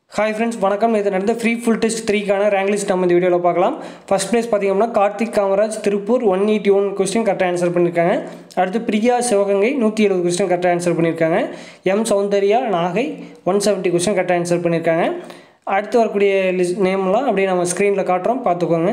hi friends வணக்கம் இது நடந்த ஃப்ரீ ஃபுல் டெஸ்ட் த்ரீக்கான ரேங்க் லிஸ்ட் நம்ம இந்த வீடியோவில் பார்க்கலாம் ஃபர்ஸ்ட் பிளேஸ் பார்த்தீங்கன்னா Karthik Kamaraj Tiruppur one eighty one question கரெக்டாக ஆன்சர் பண்ணியிருக்காங்க அடுத்து பிரியா சிவகங்கை நூற்றி எழுபது கொஸ்டின் கரெக்டாக ஆன்சர் பண்ணியிருக்காங்க M Soundarya Nagai one seventy question கரெக்டாக ஆன்சர் பண்ணியிருக்காங்க அடுத்து வரக்கூடிய லிஸ்ட் நேம்லாம் அப்படியே நம்ம ஸ்க்ரீனில் காட்டுறோம் பார்த்துக்கோங்க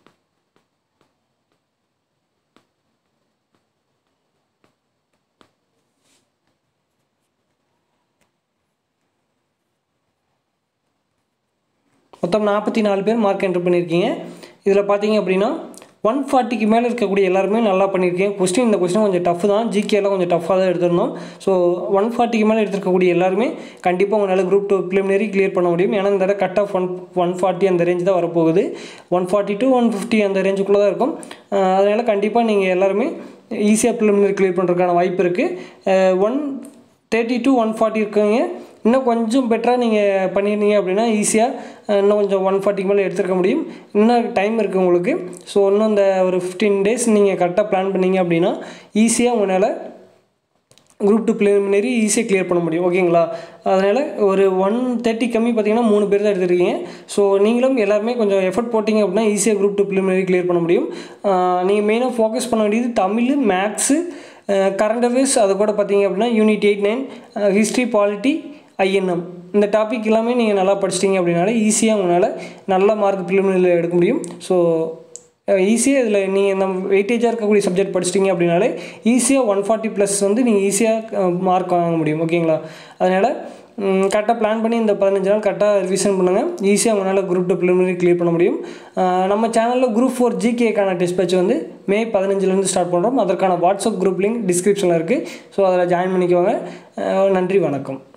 மொத்தம் நாற்பத்தி நாலு பேர் மார்க் என்ட்ரு பண்ணியிருக்கீங்க இதில் பார்த்தீங்க அப்படின்னா ஒன் ஃபார்ட்டிக்கு மேலே இருக்கக்கூடிய எல்லாருமே நல்லா பண்ணியிருக்கீங்க கொஸ்டின் இந்த கொஸ்டின் கொஞ்சம் டஃப் தான் ஜிகேலாம் கொஞ்சம் டஃப்பாக தான் எடுத்திருந்தோம் ஸோ ஒன் ஃபார்ட்டிக்கு மேலே எடுத்துருக்கக்கூடிய எல்லாருமே கண்டிப்பாக உங்களால் குரூப் டூ ப்ரிலிமினரி கிளியர் பண்ண முடியும் ஏன்னா இந்த தடவை cut off one one forty அந்த ரேஞ்ச் தான் வரப்போகுது one forty to one fifty அந்த ரேஞ்சுக்குள்ளே தான் இருக்கும் அதனால் கண்டிப்பாக நீங்கள் எல்லாருமே ஈஸியாக ப்ரிலிமினரி கிளியர் பண்ணுறதுக்கான வாய்ப்பு இருக்குது one thirty to one forty இருக்கீங்க இன்னும் கொஞ்சம் பெட்டராக நீங்கள் பண்ணியிருந்தீங்க அப்படின்னா ஈஸியாக இன்னும் கொஞ்சம் ஒன் ஃபார்ட்டிக்கு மேலே எடுத்துருக்க முடியும் இன்னும் டைம் இருக்குது உங்களுக்கு ஸோ இன்னும் இந்த ஒரு ஃபிஃப்டீன் டேஸ் நீங்கள் கரெக்டாக பிளான் பண்ணீங்க அப்படின்னா ஈஸியாக உங்களால் குரூப் டூ ப்ரிலிமினரி ஈஸியாக கிளியர் பண்ண முடியும் ஓகேங்களா அதனால் ஒரு ஒன் தேர்ட்டி கம்மி பார்த்தீங்கன்னா மூணு பேர் தான் எடுத்துருக்கீங்க ஸோ நீங்களும் எல்லாருமே கொஞ்சம் எஃபர்ட் போட்டிங்க அப்படின்னா ஈஸியாக குரூப் டூ ப்ரிலிமினரி கிளியர் பண்ண முடியும் நீங்கள் மெயினாக ஃபோக்கஸ் பண்ண வேண்டியது தமிழ் மேக்ஸு கரண்ட் அஃபேர்ஸ் அது கூட பார்த்தீங்க அப்படின்னா unit eight nine history polity INM இந்த டாபிக் எல்லாமே நீங்கள் நல்லா படிச்சிட்டிங்க அப்படின்னால ஈஸியாக உங்களால் நல்ல மார்க் ப்ரிலிமினரியில் எடுக்க முடியும் ஸோ ஈஸியாக இதில் நீங்கள் நம்ம வெயிட்டேஜாக இருக்கக்கூடிய சப்ஜெக்ட் படிச்சிட்டிங்க அப்படின்னாலே ஈஸியாக ஒன் ஃபார்ட்டி ப்ளஸ் வந்து நீங்கள் ஈஸியாக மார்க் வாங்க முடியும் ஓகேங்களா அதனால் கரெக்டாக பிளான் பண்ணி இந்த பதினஞ்சு நாள் கரெக்டாக ரிவிஷன் பண்ணுங்கள் ஈஸியாக உங்களால் குரூப் டூ ப்ரிலிமினரி கிளியர் பண்ண முடியும் நம்ம சேனலில் குரூப் ஃபோர் ஜிகேக்கான டெஸ்ட் பேட்ச் வந்து மே பதினஞ்சுலேருந்து ஸ்டார்ட் பண்ணுறோம் அதற்கான வாட்ஸ்அப் குரூப் லிங்க் டிஸ்கிரிப்ஷனில் இருக்குது ஸோ அதில் ஜாயின் பண்ணிக்கோங்க நன்றி வணக்கம்